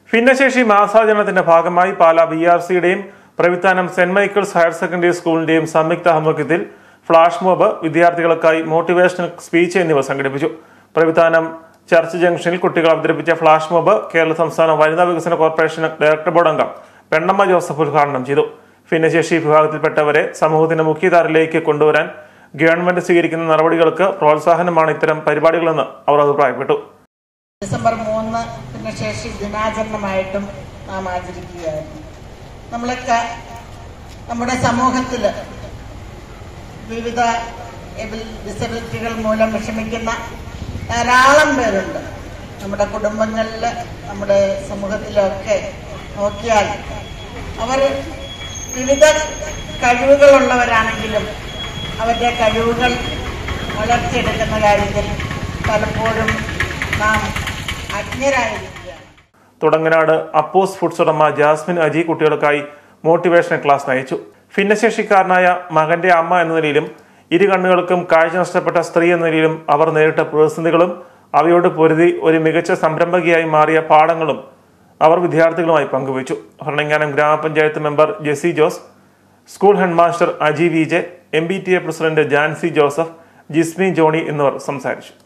ഭിന്നശേഷി മാസാചരണത്തിന്റെ ഭാഗമായി പാല ബി ആർ സിയുടെയും പ്രവിത്താനം സെന്റ് മൈക്കിൾസ് ഹയർ സെക്കൻഡറി സ്കൂളിന്റെയും സംയുക്ത ആഭിമുഖ്യത്തിൽ ഫ്ലാഷ് മോബ് വിദ്യാർത്ഥികൾക്കായി മോട്ടിവേഷണൽ സ്പീച്ച് എന്നിവ സംഘടിപ്പിച്ചു പ്രവിത്താനം ചർച്ച് ജംഗ്ഷനിൽ കുട്ടികൾ അവതരിപ്പിച്ച ഫ്ലാഷ് മോബ് കേരള സംസ്ഥാന വനിതാ വികസന കോർപ്പറേഷൻ ഡയറക്ടർ ബോർഡ് അംഗം പെണ്ണമ്മ ജോസഫ് ഉദ്ഘാടനം ചെയ്തു ഭിന്നശേഷി വിഭാഗത്തിൽപ്പെട്ടവരെ സമൂഹത്തിന്റെ മുഖ്യധാരയിലേക്ക് കൊണ്ടുവരാൻ ഗവൺമെന്റ് സ്വീകരിക്കുന്ന നടപടികൾക്ക് പ്രോത്സാഹനമാണ് ഇത്തരം പരിപാടികളെന്ന് അവർ അഭിപ്രായപ്പെട്ടു ഡിസംബർ മൂന്ന് ഭിന്നശേഷി ദിനാചരണമായിട്ടും നാം ആചരിക്കുകയായിരുന്നു നമ്മളൊക്കെ നമ്മുടെ സമൂഹത്തിൽ വിവിധ എബിൽ- ഡിസബിലിറ്റികൾ മൂലം വിഷമിക്കുന്ന ധാരാളം പേരുണ്ട് നമ്മുടെ കുടുംബങ്ങളിൽ നമ്മുടെ സമൂഹത്തിലൊക്കെ നോക്കിയാൽ അവർ വിവിധ കഴിവുകളുള്ളവരാണെങ്കിലും അവരുടെ കഴിവുകൾ വളർത്തിയെടുക്കുന്ന കാര്യത്തിൽ പലപ്പോഴും നാം അജ്ഞരായിരിക്കുകയാണ് തുടങ്ങനാട് അപ്പോസ് ഫുഡ്സ് ഉടമ ജാസ്മിൻ അജി കുട്ടികൾക്കായി മോട്ടിവേഷൻ ക്ലാസ് നയിച്ചു ഭിന്നശേഷിക്കാരനായ മകന്റെ അമ്മ എന്ന നിലയിലും ഇരു കണ്ണുകൾക്കും കാഴ്ച നഷ്ടപ്പെട്ട സ്ത്രീ എന്ന നിലയിലും അവർ നേരിട്ട പ്രതിസന്ധികളും അവയോട് പൊരുതി ഒരു മികച്ച സംരംഭകയായി മാറിയ പാഠങ്ങളും അവർ വിദ്യാർത്ഥികളുമായി പങ്കുവച്ചു Bharananganam grama panchayat member Jessy Jose school headmaster Aji V J M B T A president Jancy Joseph Jismy Johnny എന്നിവർ സംസാരിച്ചു